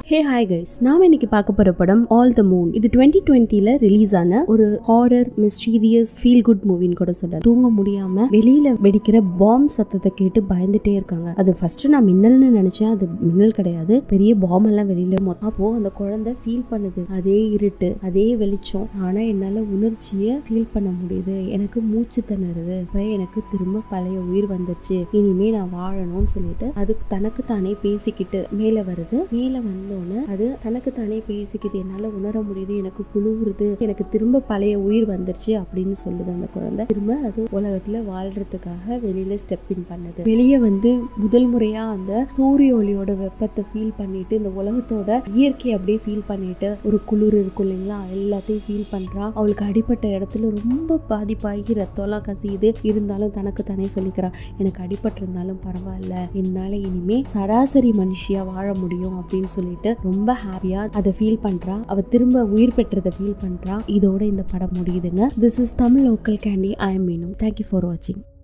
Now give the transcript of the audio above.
hey hi guys நாம இன்னைக்கு பார்க்க போற படம் ஆல் த மூன் இது டுவெண்ட்டி டுவெண்ட்டில ரிலீஸ் ஆன ஒரு ஹாரர் மிஸ்டீரியஸ் ஃபீல் குட் மூவின்னு கூட சொல்ல தூங்க முடியாம வெளியில வெடிக்கிற பாம் சத்தத்தை கேட்டு பயந்துட்டே இருக்காங்க அது ஃபர்ஸ்ட் நான் மின்னல்னு நினைச்சேன் அது மின்னல் கிடையாது பெரிய பாம் எல்லாம் வெளியில மொத்தம் அப்போ அந்த குழந்தை ஃபீல் பண்ணுது அதே இருட்டு அதே வெளிச்சம் ஆனா என்னால உணர்ச்சியை ஃபீல் பண்ண முடியுது எனக்கு மூச்சு திணறுது இப்ப எனக்கு திரும்ப பழைய உயிர் வந்துருச்சு இனிமே நான் வாழணும்னு சொல்லிட்டு அது தனக்கு தானே பேசிக்கிட்டு மேல வருது மேல வந்தோடனே அது தனக்கு தானே பேசிக்கிட்டு என்னால உணர முடியுது எனக்கு குளிருது எனக்கு திரும்ப பழைய உயிர் வந்துருச்சு அப்படின்னு சொல்லுது அந்த குழந்தை திரும்ப அது உலகத்துல வாழ்றதுக்காக வெளியில ஸ்டெப் இன் பண்ணுது வெளியே வந்து முதல் முறையா அந்த சூரிய ஒளியோட வெப்பத்தை ஃபீல் பண்ணிட்டு இந்த உலகத்தோட இயற்கை அப்படியே ஃபீல் பண்ணிட்டு ஒரு குளிர் இருக்கும் இல்லைங்களா எல்லாத்தையும் ஃபீல் பண்றா அவளுக்கு அடிப்பட்ட இடத்துல ரொம்ப பாதிப்பாகி ரத்தம்லாம் கசியுது இருந்தாலும் தனக்கு தானே சொல்லிக்கிறா எனக்கு அடிபட்டிருந்தாலும் பரவாயில்ல என்னால இனிமே சராசரி மனுஷியா வாழ முடியும் அப்படின்னு சொல்லிட்டு ரொம்ப ஹாப்பியா அதை ஃபீல் பண்றா அவ திரும்ப உயிர் பெற்றதை ஃபீல் பண்றா இதோட இந்த படம் முடியுதுங்க this is Tamil local candy I am மீனும் தேங்க்யூ ஃபார் வாட்சிங்